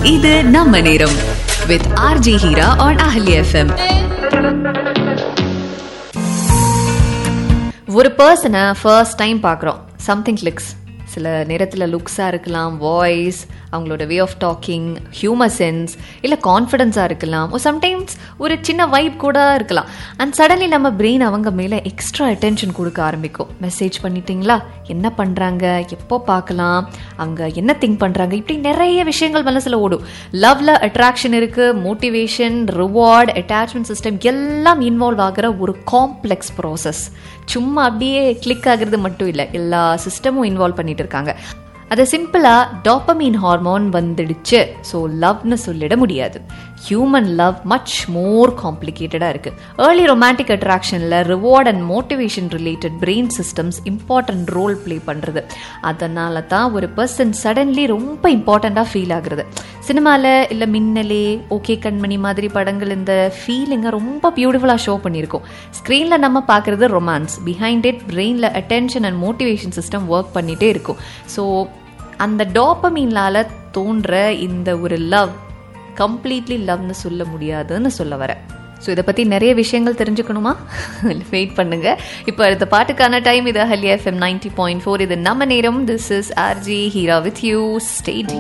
இது நம்ம நேரம் with RJ Heera on Hello FM ஒரு பர்சனை ஃபர்ஸ்ட் டைம் பார்க்குறோம் சம்திங் கிளிக்ஸ் சில நேரத்தில் லுக்ஸாக இருக்கலாம் வாய்ஸ் அவங்களோட way of talking humour sense இல்லை கான்ஃபிடென்ஸாக இருக்கலாம் ஒரு சம்டைம்ஸ் ஒரு சின்ன வைப் கூட இருக்கலாம் அண்ட் சடன்லி நம்ம பிரெயின் அவங்க மேலே எக்ஸ்ட்ரா அட்டென்ஷன் கொடுக்க ஆரம்பிக்கும் மெசேஜ் பண்ணிட்டீங்களா என்ன பண்ணுறாங்க எப்போ பார்க்கலாம் அவங்க என்ன திங்க் பண்ணுறாங்க இப்படி நிறைய விஷயங்கள் மனசில் ஓடும் லவ்ல அட்ராக்ஷன் இருக்குது மோட்டிவேஷன் ரிவார்ட் அட்டாச்மெண்ட் சிஸ்டம் எல்லாம் இன்வால்வ் ஆகிற ஒரு காம்ப்ளெக்ஸ் ப்ராசஸ் சும்மா அப்படியே கிளிக் ஆகுறது மட்டும் இல்லை எல்லா சிஸ்டமும் இன்வால்வ் பண்ணிட்டு இருக்காங்க அதை சிம்பிளாக டாப்பமீன் ஹார்மோன் வந்துடுச்சு ஸோ லவ்னு சொல்லிட முடியாது ஹியூமன் லவ் மச் மோர் காம்ப்ளிகேட்டடாக இருக்குது ஏர்லி ரொமான்டிக் அட்ராக்ஷனில் reward and motivation related brain systems important role play பண்ணுறது அதனால தான் ஒரு பர்சன் சடன்லி ரொம்ப இம்பார்ட்டண்ட்டாக ஃபீல் ஆகுறது சினிமாவில் இல்லை மின்னலே ஓகே கண்மணி மாதிரி படங்கள் இந்த ஃபீலிங்கை ரொம்ப பியூட்டிஃபுல்லாக ஷோ பண்ணியிருக்கோம் ஸ்க்ரீனில் நம்ம பார்க்குறது ரொமான்ஸ் பிஹைண்ட் இட் பிரெயினில் attention and motivation system work பண்ணிகிட்டே இருக்கும் ஸோ அந்த டோப்பமீனால தோன்ற இந்த ஒரு லவ் கம்ப்ளீட்லி லவ்னு சொல்ல முடியாதுன்னு சொல்ல வரேன் ஸோ இதை பற்றி நிறைய விஷயங்கள் தெரிஞ்சுக்கணுமா வெயிட் பண்ணுங்க இப்போ அடுத்த பாட்டுக்கான டைம் இது Hello FM ninety point four இது நம்ம நேரம் this is RJ Heera with you state